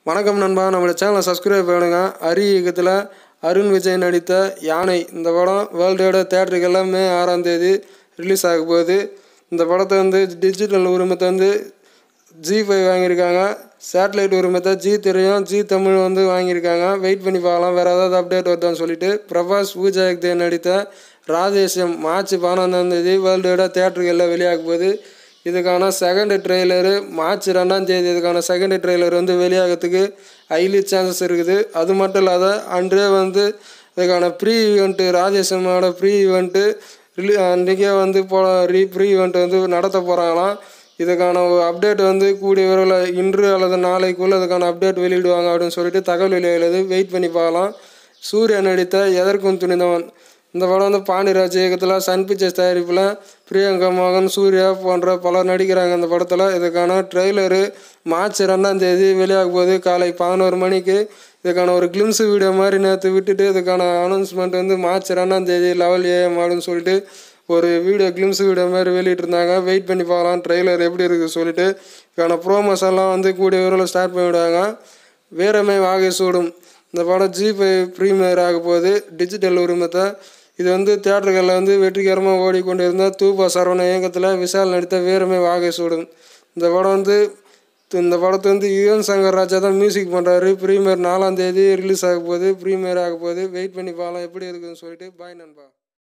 வணக்கம் நண்பா நம்மளோட சேனலை சப்ஸ்கிரைப் பண்ணுங்க அரி இயக்கத்தில் அருண் விஜய் நடித்த யானை இந்த படம் வேர்ல்டோட தேட்டருக்கெல்லாம் மே ஆறாம் தேதி ரிலீஸ் ஆக போகுது இந்த படத்தை வந்து டிஜிட்டல் உரிமத்தை வந்து ஜி ஃபைவ் வாங்கியிருக்காங்க சேட்டலைட் உரிமத்தை ஜி திரையும் ஜி தமிழ் வந்து வாங்கியிருக்காங்க வெயிட் பண்ணி பார்க்கலாம் வேறு ஏதாவது அப்டேட் வருதான்னு சொல்லிட்டு பிரபாஸ் பூஜா ஹெக்தே நடித்த ராதேஷம் மார்ச் பன்னெண்டாம் தேதி வேர்ல்டோட தேட்டருக்கெல்லாம் வெளியாக போகுது இதுக்கான செகண்ட் ட்ரெய்லரு மார்ச் ரெண்டாம் தேதி இதுக்கான செகண்ட் ட்ரெய்லர் வந்து வெளியாகிறதுக்கு ஹைலி சான்சஸ் இருக்குது அது மட்டும் இல்லாத அன்றே வந்து இதுக்கான ப்ரீ ஈவெண்ட்டு ராஜேஷமோட ப்ரீ ஈவெண்ட்டு ரிலீ அன்றைக்கே வந்து போ ரீ ப்ரீ ஈவெண்ட் வந்து நடத்த போகிறாங்களாம் இதுக்கான அப்டேட் வந்து கூடிய விரைவில் இன்று அல்லது நாளைக்குள்ளே இதுக்கான அப்டேட் வெளியிடுவாங்க அப்படின்னு சொல்லிட்டு தகவல் வெளியாகிறது வெயிட் பண்ணி பார்க்கலாம் சூர்யா நடித்த எதற்கும் துணிந்தவன் இந்த படம் வந்து பாண்டியராஜ் இயக்கத்தில் சன் பிக்சர்ஸ் தயாரிப்பில் பிரியங்கா மோகன் சூர்யா போன்ற பலர் நடிக்கிறாங்க இந்த படத்தில் இதுக்கான ட்ரெய்லரு மார்ச் ரெண்டாம் தேதி வெளியாக போகுது காலை பதினோரு மணிக்கு இதுக்கான ஒரு கிளிம்ஸ் வீடியோ மாதிரி நேற்று விட்டுட்டு இதுக்கான அனௌன்ஸ்மெண்ட் வந்து மார்ச் ரெண்டாம் தேதி லெவல் ஏஎம் அப்படின்னு சொல்லிட்டு ஒரு வீடியோ கிளிம்ஸ் வீடியோ மாதிரி வெளியிட்டிருந்தாங்க வெயிட் பண்ணி பார்க்கலாம் ட்ரெய்லர் எப்படி இருக்குது சொல்லிட்டு இதுக்கான ப்ரோமோஸ் எல்லாம் வந்து கூடிய விரைவில் ஸ்டார்ட் பண்ணிவிடுவாங்க வீரமை வாகை சூடும் இந்த படம் ஜி ஃபைவ் ப்ரீமியர் ஆக போகுது டிஜிட்டல் உரிமத்தை இது வந்து தியேட்டர்களில் வந்து வெற்றிகரமாக ஓடிக்கொண்டு இருந்த தூபா சரவண இயக்கத்தில் விஷால் நடித்த வீரமை வாகை சூடும் இந்த படம் வந்து இந்த படத்தை வந்து யுவன் சங்கர் ராஜா தான் மியூசிக் பண்ணுறாரு ப்ரீமியர் நாலாம் தேதி ரிலீஸ் ஆக போகுது ப்ரீமியர் ஆக போகுது வெயிட் பண்ணி பார்க்கலாம் எப்படி இருக்குதுன்னு சொல்லிட்டு பாய் நண்பா